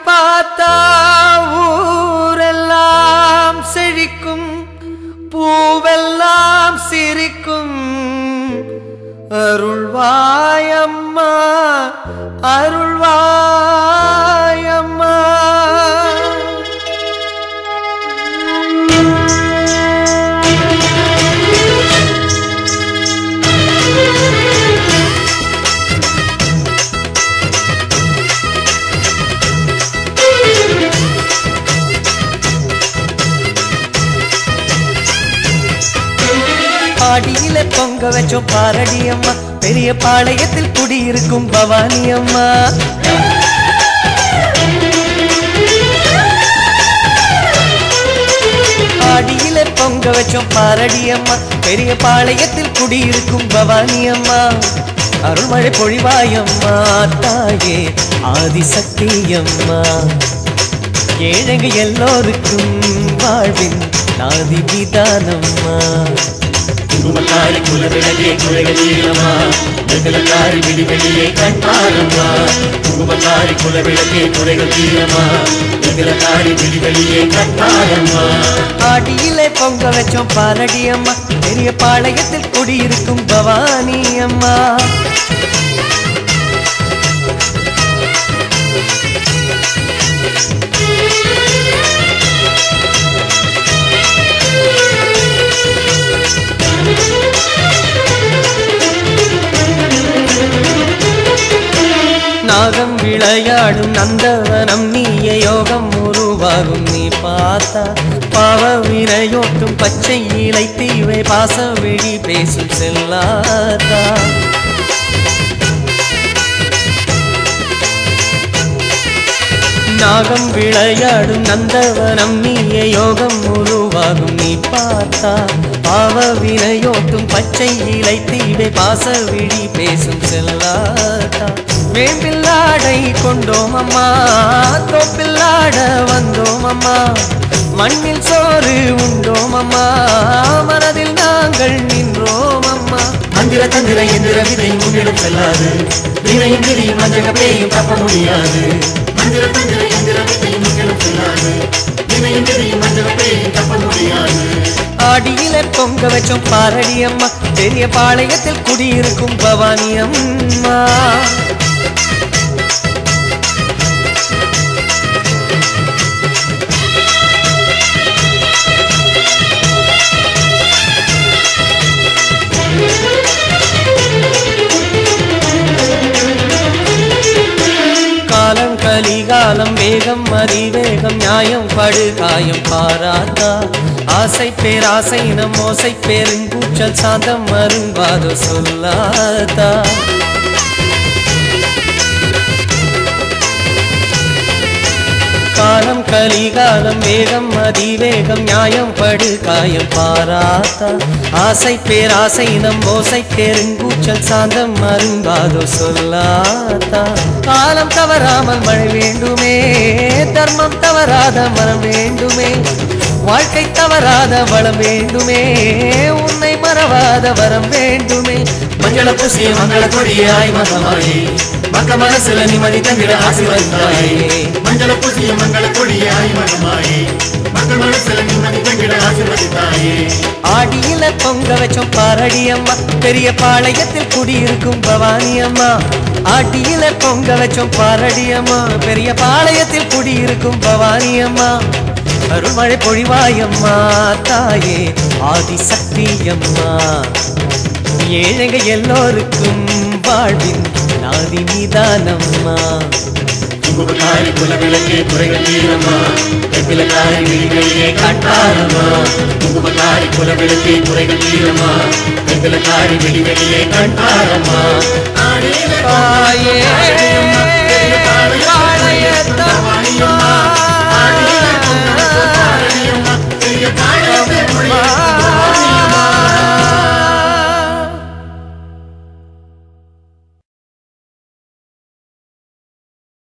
பார்த்தா ஊரெல்லாம் செழிக்கும் பூவெல்லாம் சிரிக்கும் அருள்வாயம்மா அருள்வாயம்மா பாடியில பொங்க வச்சோம் பாரடி அம்மா பெரிய பாளையத்தில் குடியிருக்கும் பவானி அம்மா பாடியில பொங்க வச்சோம் பாரடி அம்மா பெரிய பாளையத்தில் குடியிருக்கும் பவானி அம்மா அருள்மழை பொழிவாயம்மா தாயே ஆதிசக்தி அம்மா ஏழைங்க எல்லோருக்கும் வாழ்வின் நாதி விதானம்மா குங்குமக்காரி குலவிளக்கே குலைகள் தீரமா வெங்கலக்காரி விடி வெளியே கண்பாரம்மா குங்குமக்காரி குலவிளக்கே குலைகள் தீரமா வெங்கலக்காரி விடி வெளியே கண்பாரம்மா ஆடியிலே பொங்க வச்சோம் பாரடி அம்மா பெரிய பாளையத்தில் குடியிருக்கும் பவானி அம்மா நாகம் விளையாடும் நந்தவனம் நீய யோகம் உருவாகும் நீ பார்த்தா பாவ வினையோட்டும் பச்சை இலை தீவை பாச விழி பேசும் செல்லாதா நாகம் விளையாடும் நந்தவனம் நீய யோகம் உருவாகும் நீ பார்த்தா பாவ வினையோட்டும் பச்சை இலை தீவை பாச விழி பேசும் செல்லாதா வேம்பில்லாடை கொண்டோம் அம்மா தோப்பில்லாட வந்தோம் அம்மா மண்ணில் சோறு உண்டோம் அம்மா மனதில் நாங்கள் நின்றோம் அம்மா மந்திர தந்திர எந்திர விதை முன்னிடம் செல்லாது வினையும் விதியும் மஞ்சக பேயும் தப்ப முடியாது மந்திர தந்திர எந்திர விதை முன்னிடம் செல்லாது வினையும் விதியும் மஞ்சக பேயும் தப்ப முடியாது ஆடியில பொங்க வச்சோம் பாரடி அம்மா பெரிய பாளையத்தில் குடியிருக்கும் பவானி அம்மா காலம் கலிகாலம் வேகம் அதிவேகம் நியாயம் படுகாயம் பாராதா ஆசை பேராசை நம் ஓசை பெருங்கூச்சல் சாந்தம் மருங்காதோ சொல்லாதா காலம் கலிகாலம் வேகம் அதிவேகம் நியாயம் படு காயம் பாராதா ஆசை பேராசை நம் ஓசை பெருங்கூச்சல் சாந்தம் மருங்காதோ சொல்லாதா காலம் தவறாமல் மழை வேண்டுமே தர்மம் தவறாத மனம் வேண்டுமே வாழ்க்கை தவறாத வளம் வேண்டுமே உன்னை மறவாத வரம் வேண்டுமே மஞ்சள பூசிய மங்கள கொடியாய் மகமாயி மக்க மனசுல நிம்மதி தந்திர ஆசீர்வதித்தாயே மஞ்சள பூசிய மங்கள கொடியாய் மகமாயி மக்க மனசுல நிம்மதி தந்திர ஆசீர்வதித்தாயே ஆடியில பொங்க வச்சோம் பாரடி அம்மா பெரிய பாளையத்தில் குடியிருக்கும் பவானி அம்மா ஆட்டியில பொங்க வச்சோம் பாரடி அம்மா பெரிய பாளையத்தில் குடியிருக்கும் பவானி அம்மா அருள்மழை பொழிவாயம்மா தாயே ஆதிசக்தி அம்மா ஏழைங்க எல்லோருக்கும் வாழ்வின் நாதி நீதானம்மா குங்குமக்காரி குலவிளக்கே குறைகள் தீரமா வெப்பிலக்காரி விழிகளிலே கண்டாரமா குங்குமக்காரி குலவிளக்கே குறைகள் தீரமா வெப்பிலக்காரி விழிகளிலே கண்டாரமா தாயே